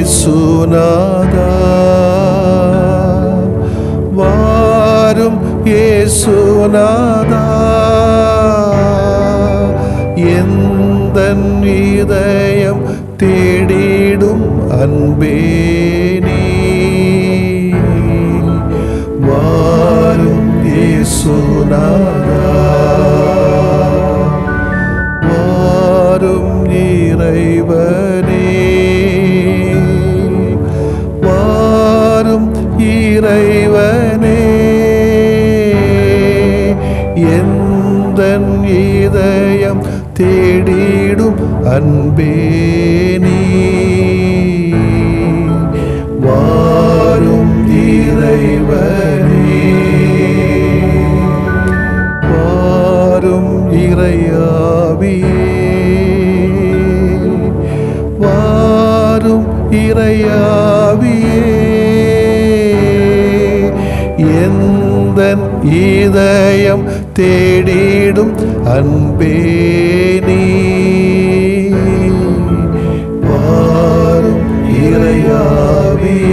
இயேசுநாதா வாரும் இயேசுநாதா எந்த இதயம் தேடிடும் அன்பே நீ வாரும் இயேசுநாதா வாரும் இறைவனே வாரும் இறைவனே எந்த இதயம் தேடிடும் அன்பே நீ வாரும் இறைவனே வாரும் இறையாவியே வாரும் இறையாவியே எந்த இதயம் தேடிடும் அன்பே நீ வாரும் இறையாவியே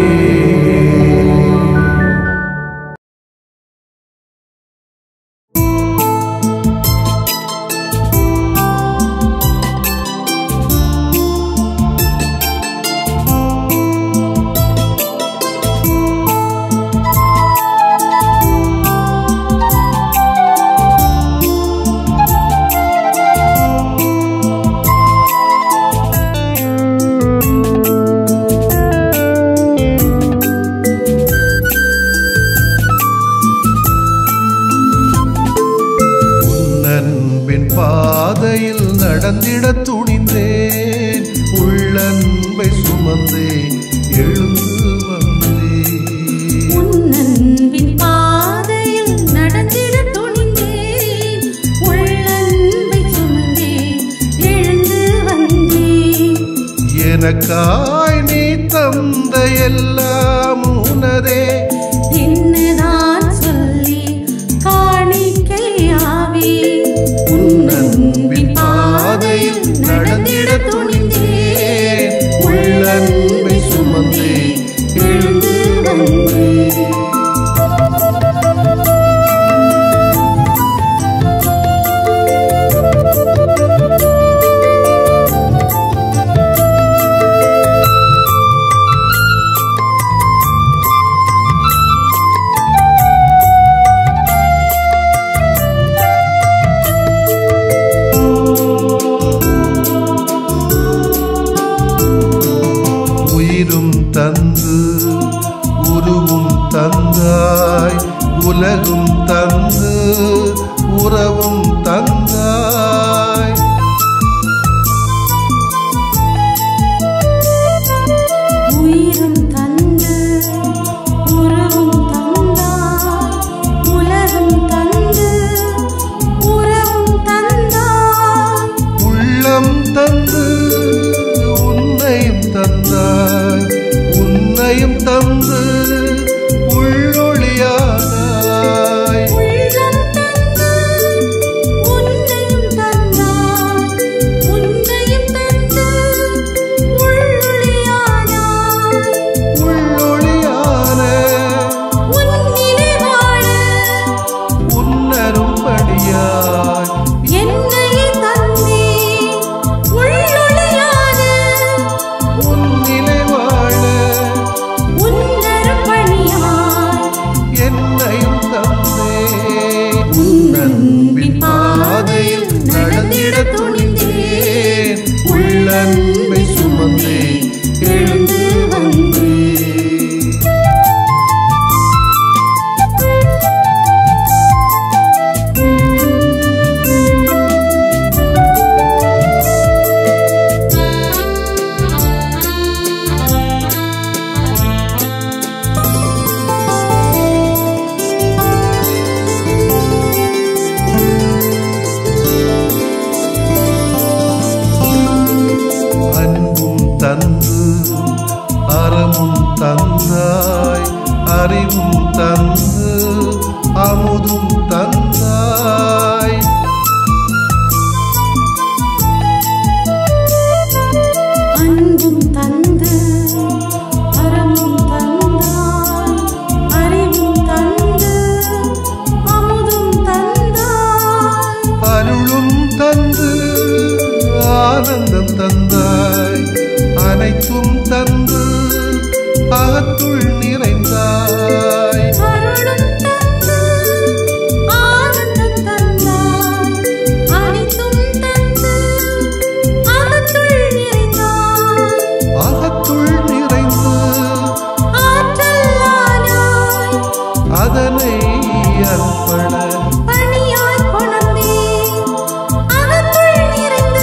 உன்னன்பின் பாதையில் நடந்திட துணிந்தேன் உள்ளன்பை சுமந்தேன் எழுந்து வந்தேன் உன்னன்பின் பாதையில் நடந்திட துணிந்தேன் உள்ளன்பை சுமந்தேன் எழுந்து வந்தேன் எனக்காய் நீ தந்த எல்லாம் உனதே என்னதான் சொல்லி காணிக்கையாவே உன்னன்பின் பாதையில் நடந்திட துணிந்தேன் உள்ளன்பை சுமந்தேன் எழுந்து வந்தேன் உன்னன்பின் அகத்துள் நிறைந்தாய் அருளும் தந்து ஆனந்தம் தந்தாய் அனைத்தும் தந்து அகத்துள் நிறைந்தாய் அகத்துள் நிறைந்து ஆற்றலானாய் அதனை அர்ப்பண பணியாய் கொணர்ந்தே அகத்துள் நிறைந்த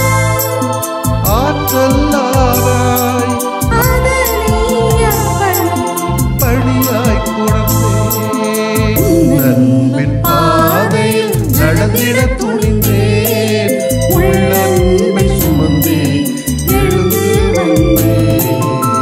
ஆற்றல்லாராய் அதனை அர்ப்பண பணியாய் குழந்தே அன்பின் பாதையில் நடந்திட துணிந்தேன் உள்ளன்பை சுமந்தே எழுந்து வந்தேன்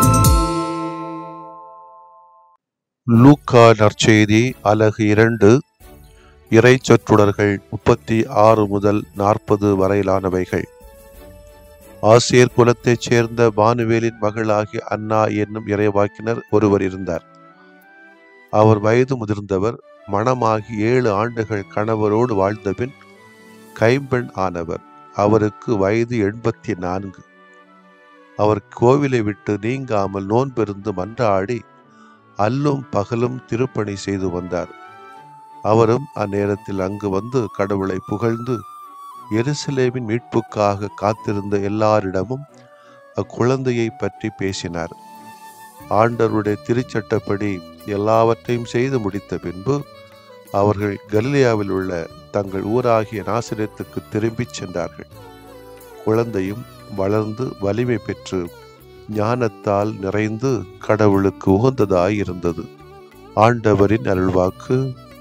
லூக்கா நற்செய்தி அலகு இரண்டு இறை சொற்றொடர்கள் முப்பத்தி ஆறு முதல் நாற்பது வரையிலானவைகள் ஆசிரியர் குலத்தைச் சேர்ந்த பானுவேலின் மகளாகிய அன்னா என்னும் இறைவாக்கினர் ஒருவர் இருந்தார் அவர் வயது முதிர்ந்தவர் மணமாகி ஏழு ஆண்டுகள் கணவரோடு வாழ்ந்தபின் கைம்பெண் ஆனவர் அவருக்கு வயது எண்பத்தி நான்கு அவர் கோவிலை விட்டு நீங்காமல் நோன்பிருந்து மன்றாடி அல்லும் பகலும் திருப்பணி செய்து வந்தார் அவரும் அந்நேரத்தில் அங்கு வந்து கடவுளை புகழ்ந்து எருசலேமின் மீட்புக்காக காத்திருந்த எல்லாரிடமும் அக்குழந்தையை பற்றி பேசினார் ஆண்டவருடைய திருச்சட்டப்படி எல்லாவற்றையும் செய்து முடித்த பின்பு அவர்கள் கலிலியாவில் உள்ள தங்கள் ஊராகிய நாசிரியத்துக்கு திரும்பிச் சென்றார்கள் குழந்தையும் வளர்ந்து வலிமை பெற்று ஞானத்தால் நிறைந்து கடவுளுக்கு உகந்ததாய் இருந்தது ஆண்டவரின் அருள்வாக்கு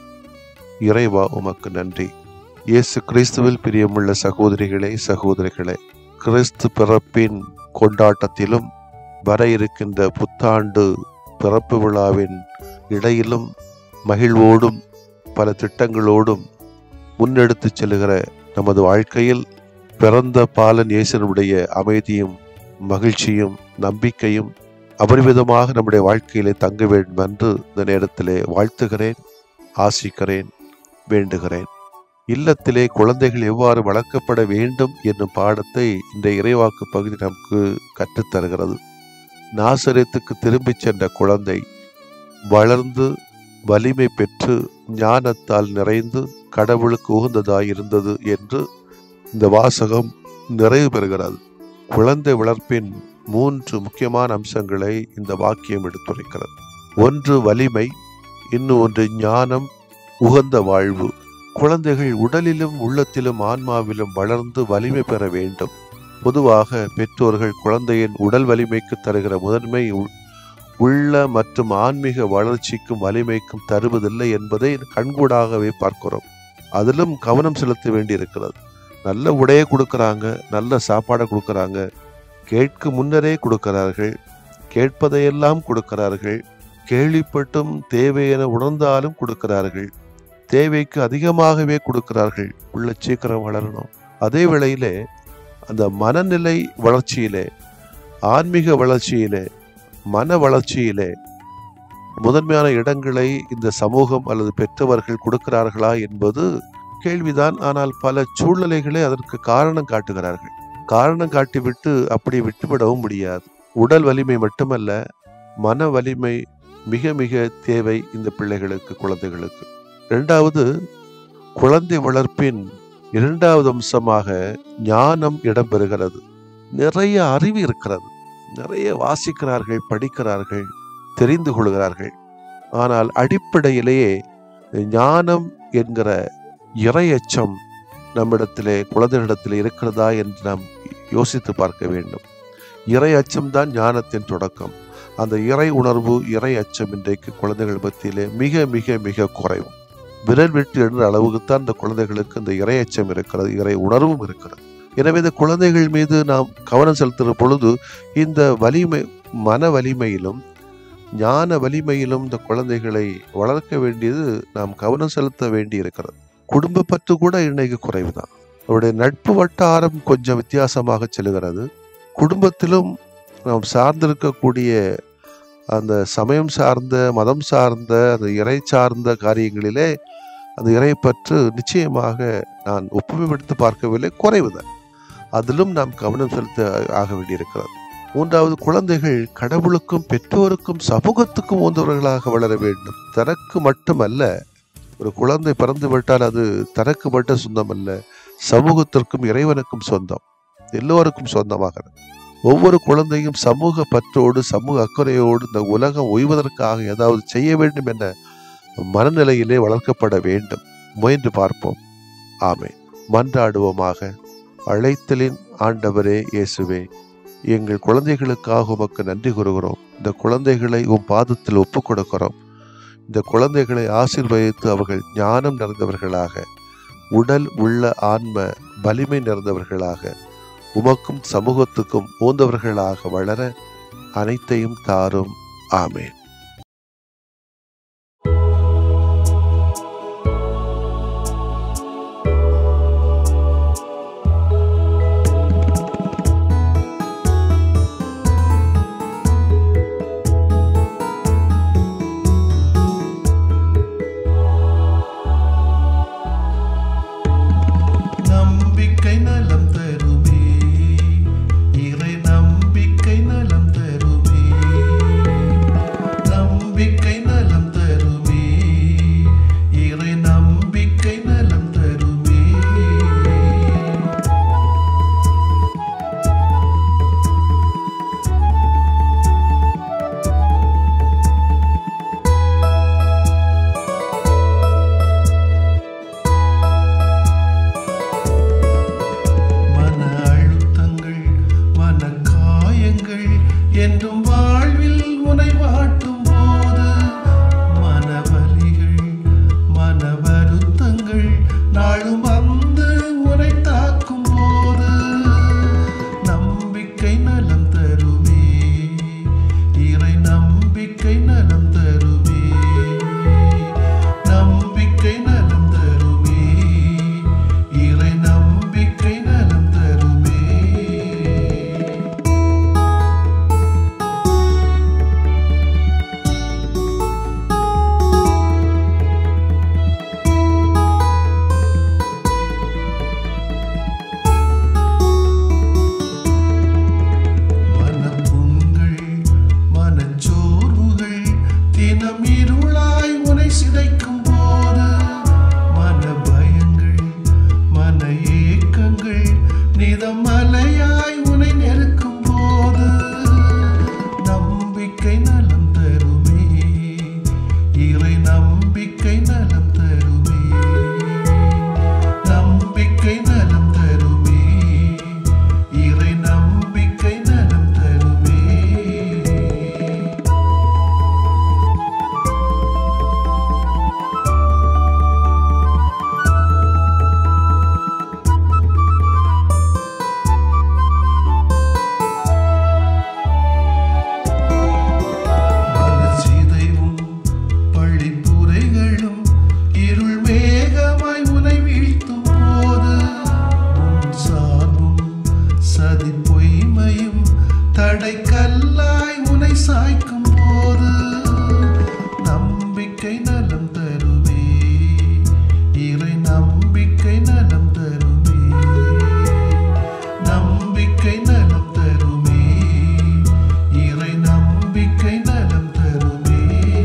இறைவா உமக்கு நன்றி இயேசு கிறிஸ்துவில் பிரியமுள்ள சகோதரிகளே சகோதரிகளே கிறிஸ்து பிறப்பின் கொண்டாட்டத்திலும் வர இருக்கின்ற புத்தாண்டு பிறப்பு விழாவின் இடையிலும் மகிழ்வோடும் பல திட்டங்களோடும் முன்னெடுத்துச் செல்கிற நமது வாழ்க்கையில் பிறந்த பாலன் இயேசனுடைய அமைதியும் மகிழ்ச்சியும் நம்பிக்கையும் அபரிமிதமாக நம்முடைய வாழ்க்கையிலே தங்க வேண்டும் என்று இந்த நேரத்திலே வாழ்த்துகிறேன் ஆசிக்கிறேன் வேண்டுகிறேன் இல்லத்திலே குழந்தைகள் எவ்வாறு வளர்க்கப்பட வேண்டும் என்னும் பாடத்தை இந்த இறைவாக்கு பகுதி நமக்கு கற்றுத்தருகிறது நாசரேத்துக்கு திரும்பிச் சென்ற குழந்தை வளர்ந்து வலிமை பெற்று ஞானத்தால் நிறைந்து கடவுளுக்கு உகந்ததாய் இருந்தது என்று இந்த வாசகம் நிறைவு பெறுகிறது குழந்தை வளர்ப்பின் மூன்று முக்கியமான அம்சங்களை இந்த வாக்கியம் எடுத்துரைக்கிறது ஒன்று வலிமை இன்னும் ஒன்று ஞானம் உகந்த வாழ்வு குழந்தைகள் உடலிலும் உள்ளத்திலும் ஆன்மாவிலும் வளர்ந்து வலிமை பெற வேண்டும் பொதுவாக பெற்றோர்கள் குழந்தையின் உடல் வலிமைக்கு தருகிற முதன்மை உ- உள்ள மற்றும் ஆன்மீக வளர்ச்சிக்கும் வலிமைக்கும் தருவதில்லை என்பதை கண்கூடாகவே பார்க்கிறோம் அதிலும் கவனம் செலுத்த வேண்டியிருக்கிறது நல்ல உடையை கொடுக்கறாங்க நல்ல சாப்பாடை கொடுக்கறாங்க கேட்கும் முன்னரே கொடுக்கிறார்கள் கேட்பதையெல்லாம் கொடுக்கிறார்கள் கேள்விப்பட்டும் தேவையென உணர்ந்தாலும் கொடுக்கிறார்கள் தேவைக்கு அதிகமாகவே கொடுக்கிறார்கள் உள்ள சீக்கிரம் வளரணும் அதே வேளையிலே அந்த மனநிலை வளர்ச்சியிலே ஆன்மீக வளர்ச்சியிலே மன வளர்ச்சியிலே முதன்மையான இடங்களை இந்த சமூகம் அல்லது பெற்றவர்கள் கொடுக்கிறார்களா என்பது கேள்விதான் ஆனால் பல சூழ்நிலைகளே அதற்கு காரணம் காட்டுகிறார்கள் காரணம் காட்டிவிட்டு அப்படி விட்டுவிடவும் முடியாது உடல் வலிமை மட்டுமல்ல மன வலிமை மிக மிக தேவை இந்த பிள்ளைகளுக்கு குழந்தைகளுக்கு இரண்டாவது குழந்தை வளர்ப்பின் இரண்டாவது அம்சமாக ஞானம் இடம்பெறுகிறது நிறைய அறிவு இருக்கிறது நிறைய வாசிக்கிறார்கள் படிக்கிறார்கள் தெரிந்து கொள்கிறார்கள் ஆனால் அடிப்படையிலேயே ஞானம் என்கிற இரையச்சம் நம்மிடத்திலே குழந்தைகளிடத்தில் இருக்கிறதா என்று நாம் யோசித்து பார்க்க வேண்டும் இறை அச்சம்தான் ஞானத்தின் தொடக்கம் அந்த இறை உணர்வு இறை அச்சம் இன்றைக்கு குழந்தைகள் மத்தியிலே மிக மிக மிக குறைவு விரல் விட்டு என்ற அளவுக்குத்தான் இந்த குழந்தைகளுக்கு இந்த இறை அச்சம் இருக்கிறது இறை உணர்வும் இருக்கிறது எனவே இந்த குழந்தைகள் மீது நாம் கவனம் செலுத்துகிற பொழுது இந்த வலிமை மன வலிமையிலும் ஞான வலிமையிலும் இந்த குழந்தைகளை வளர்க்க வேண்டியது நாம் கவனம் செலுத்த வேண்டி இருக்கிறது குடும்ப பற்று கூட இன்னைக்கு குறைவுதான் அவருடைய நட்பு வட்டாரம் கொஞ்சம் வித்தியாசமாக செல்கிறது குடும்பத்திலும் நாம் சார்ந்திருக்கக்கூடிய அந்த சமயம் சார்ந்த மதம் சார்ந்த அந்த இறை சார்ந்த காரியங்களிலே அந்த இறை பற்று நிச்சயமாக நான் ஒப்புமைப்படுத்தி பார்க்கவில்லை குறைவுதான் அதிலும் நாம் கவனம் செலுத்த ஆக வேண்டியிருக்கிறது மூன்றாவது குழந்தைகள் கடவுளுக்கும் பெற்றோருக்கும் சமூகத்துக்கும் உந்தவர்களாக வளர வேண்டும் தனக்கு மட்டுமல்ல ஒரு குழந்தை பிறந்து விட்டால் அது தனக்கு மட்டும் சொந்தம் அல்ல சமூகத்திற்கும் இறைவனுக்கும் சொந்தம் எல்லோருக்கும் சொந்தமாகிறது ஒவ்வொரு குழந்தையும் சமூக பற்றோடு சமூக அக்கறையோடு இந்த உலகம் ஓய்வதற்காக ஏதாவது செய்ய வேண்டும் என்ற மனநிலையிலே வளர்க்கப்பட வேண்டும் முயன்று பார்ப்போம் ஆமே மன்றாடுவோமாக அழைத்தலின் ஆண்டவரே இயேசுவே எங்கள் குழந்தைகளுக்காக உமக்கு நன்றி கூறுகிறோம் இந்த குழந்தைகளை உம் பாதத்தில் ஒப்புக் கொடுக்கிறோம் இந்த குழந்தைகளை ஆசீர்வதித்து அவர்கள் ஞானம் நிறைந்தவர்களாக உடல் உள்ள ஆன்ம வலிமை நிறைந்தவர்களாக உமக்கும் சமூகத்துக்கும் ஊந்தவர்களாக வளர அனைத்தையும் தாரும் ஆமேன் நம்பிக்கை நலம் தருமே இறை நம்பிக்கை நலம் தருமே நம்பிக்கை நலம் தருமே இறை நம்பிக்கை நலம் தருமே மன அழுத்தங்கள் மன காயங்கள் என்றும் வாழ்வில் உனை வாட்டும் போது மனவலிகள் மன வருத்தங்கள் நாளும் வந்து உனை தாக்கும் போது நம்பிக்கை நலம் தருமே இறை நம்பிக்கை நலம் தருமே நம்பிக்கை நலம் தருமே இறை நம்பிக்கை நலம் தருமே மனப்புண்கள் மனச்சோர்வுகள் தினம் இருளாய் உனை சிதைக்கும் போது மன பயங்கள் மன ஏக்கங்கள் நிதம் மலையாய் உனை நெருக்கும் போது நம்பிக்கை நலம் தருமே இறை நம்பிக்கை நலம் தருமே நம்பிக்கை நலம் தருமே இறை நம்பிக்கை நலம் தருமே மனசிதைவும் பழிப்புரைகளும் இருள் மேகமாய் உனை வீழ்த்தும் போது உன் சார்பும் சதி பொய்மையும் தடை கல்லாய் உனை சாய்க்கும் போது நம்பிக்கை நலம் தருமே இறை நம்பிக்கை நலம் தருமே நம்பிக்கை நலம் தருமே இறை நம்பிக்கை நலம் தருமே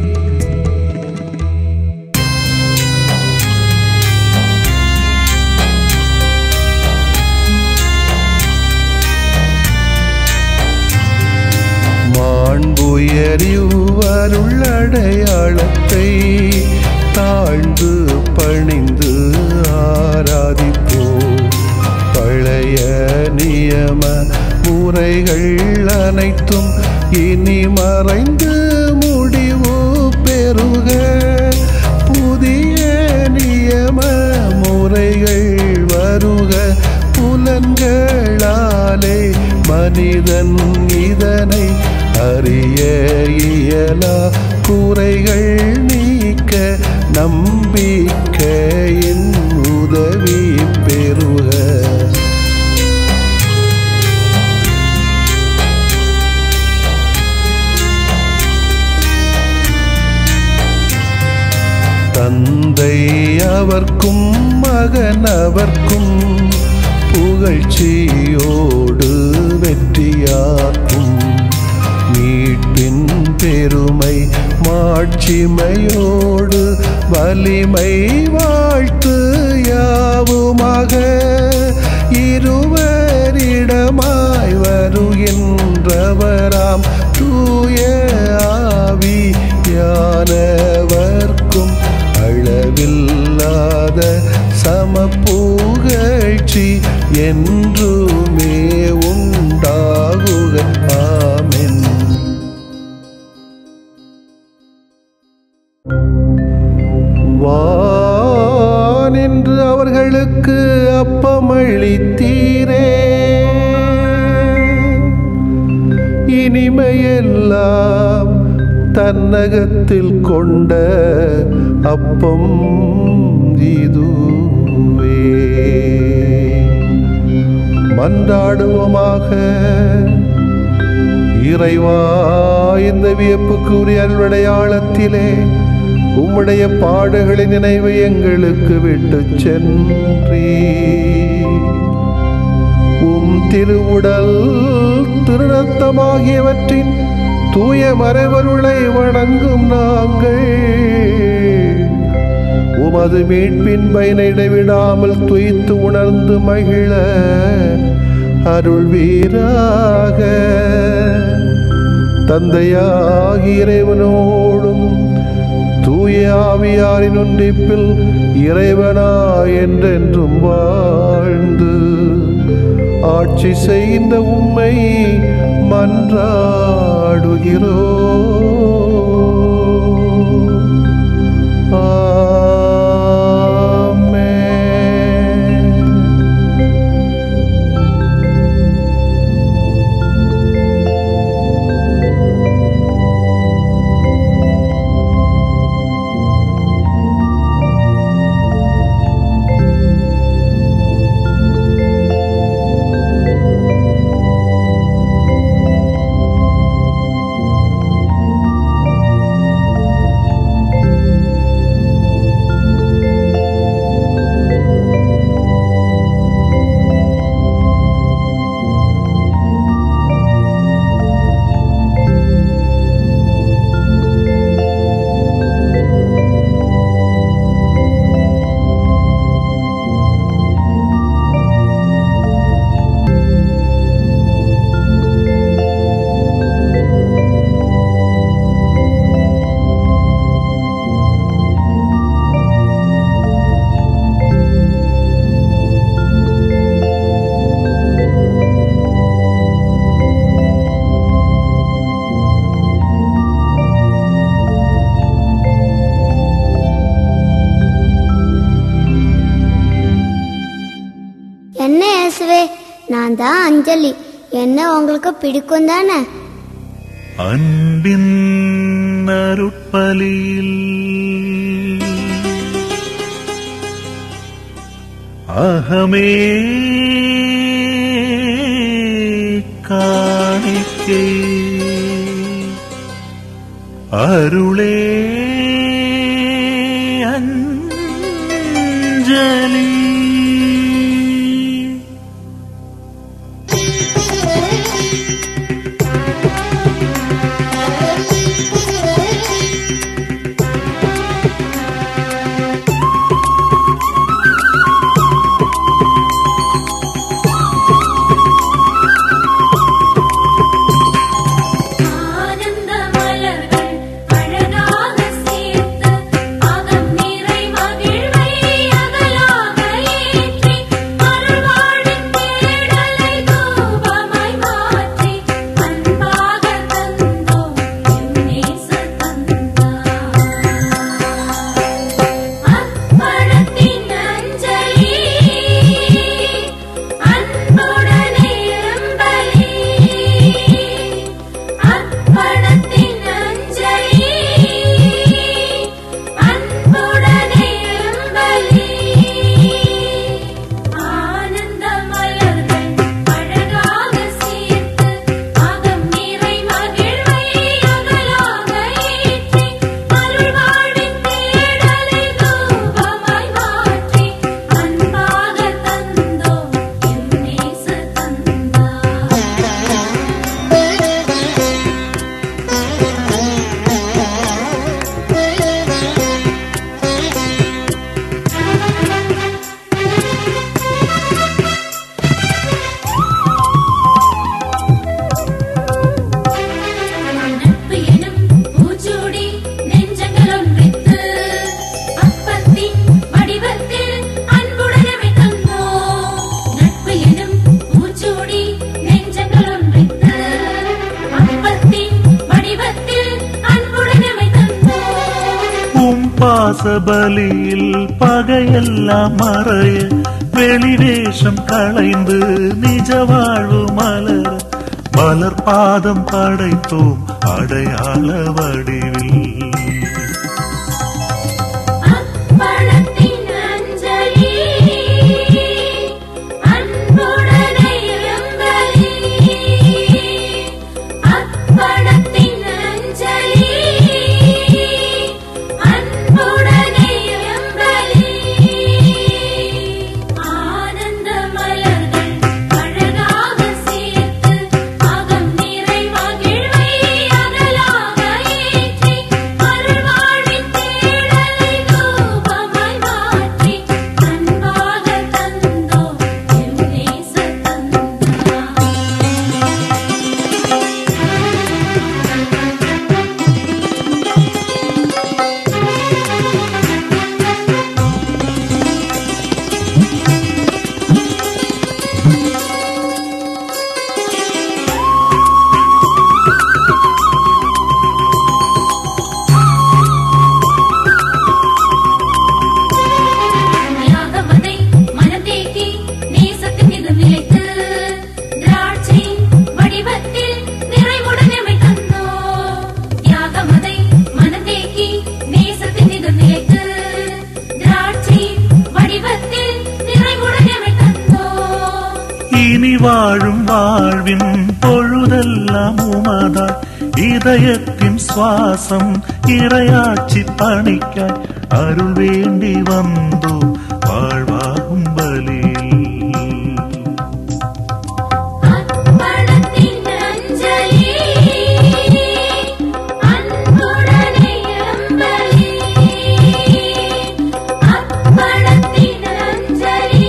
மாண்புயரிவருள்ளடையாளத்தை தாழ்ந்து பணிந்து ஆராதிப்போ பழைய நியம முறைகள் அனைத்தும் இனி மறைந்து முடிவு பெறுக புதிய நியம முறைகள் வருக புலன்களாலே மனிதன் இதனை அறிய இயலா குறைகள் நீக்க நம்பிக்கையின் உதவி பெறுக தந்தை அவர்க்கும் மகன் அவர்க்கும் புகழ்ச்சியோடு வெற்றியாக்கும் பெருமை மாட்சிமையோடு வலிமை வாழ்த்து யாவுமாக இருவரிடமாய் வருகின்றவராம் தூய ஆவி யானவர்க்கும் அளவில்லாத சமப்புகழ்ச்சி என்றுமே உண்டாகுக ஆமென் வானின்று அவர்களுக்கு அப்பமளித்தீரே இனிமையெல்லாம் தன்னகத்தில் கொண்ட அப்பம் இதுவே மன்றாடுவோமாக இறைவா இந்த வியப்புக்குரிய அல்வடையாளத்திலே உம்முடைய பாடுகளின் நினைவு எங்களுக்கு விட்டு சென்றீ உம் திருவுடல் திருநத்தமாகியவற்றின் தூய மறைவருளை வணங்கும் நாங்கள் உமது மீட்பின் பயனை இடைவிடாமல் துய்த்து உணர்ந்து மகிழ அருள் வீராக தந்தையாகி இறைவனோடும் தூய ஆவியாரின் ஒன்றிப்பில் இறைவனா என்றென்றும் வாழ்ந்து ஆட்சி செய்கின்ற உம்மை மன்றாடுகிறோ என்ன இயேசுவே நான் தான் அஞ்சலி என்ன உங்களுக்கு பிடிக்கும் தானே அன்பின் அருட்பலியில் அகமே காணிக்கை அருளே அஞ்சலி ஆனந்த மலர்கள் அழகான பாசபலியில் பகையெல்லாம் மறைய வெளிவேஷம் களைந்து நிஜ வாழ்வு மலர மலர் பாதம் படைத்தோம் அடையாள வடிவில் அப்பளத்தின் அஞ்சலி அன்புடனே எம்பலி அப்பளத்தின் அஞ்சலி அன்புடனே எம்பலி ஆனந்த மலர்கள் அழகாக சேர்த்து அகம் நிறை மகிழ்வை அகலாக ஏற்றி அருள்வாழ்வின் தேடலை ரூபமாய் மாற்றி அன்பாக தந்தோம் எம் நேச தந்தா யாகமதை மனதேக்கி நேசத்தின் மீது நிலைத்து திராட்சை வடிவத்தில் நிறைவுடன் எமை தந்தோ யாகமதை மனதேக்கி நேசத்தின் மீது நிலைத்து திராட்சை வடிவத்தில் நிறைவுடன் எமை தந்தோ இனி வாழும் வாழ்வின் பொழுதெல்லாம் உமதாய் இதயத்தின் சுவாசம் இரையாட்சி பணிக்காய் அருள் வேண்டி வந்தோ வாழ்வாகும் பலியில் அப்பளத்தின் அஞ்சலி அன்புடனே எம்பலி அப்பளத்தின் அஞ்சலி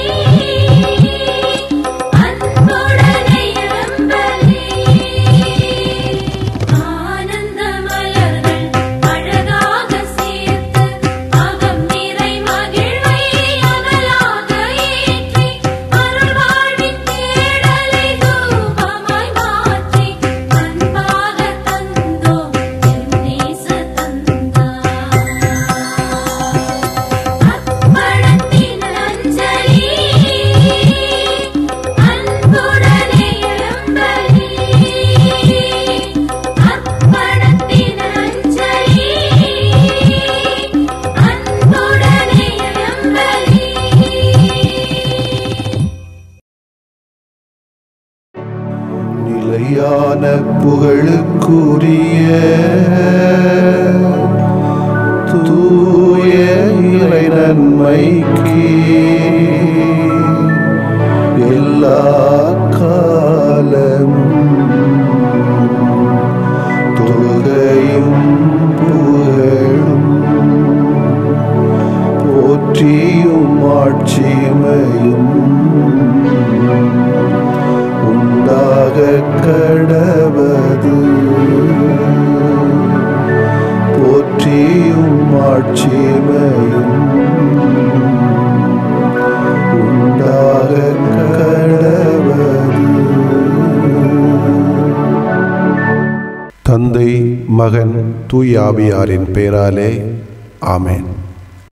அன்புடனே எம்பலி ஆனந்த மலர்கள் அழகாக சேர்த்து அகம் நிறை மகிழ்வை அகலாக ஏற்றி அருள் வாழ்வின் தேடலை ரூபமாய் மாற்றி அன்பாக தந்தோம் எம் நேச தந்தா அப்பளத்தின் அஞ்சலி அன்புடனே எம்பலி அப்பளத்தின் அஞ்சலி அன்புடனே எம்பலி நிலையான புகழுக்குரிய தூய இறை நன்மைக்கு எல்லா காலம் தொழுகையும் புகழும் போற்றியும் ஆட்சிமையும் உண்டாக கடவது போற்றியும் ஆட்சிமையும் உண்டாக கடவது தந்தை மகன் தூயாவியாரின் பெயராலே ஆமென்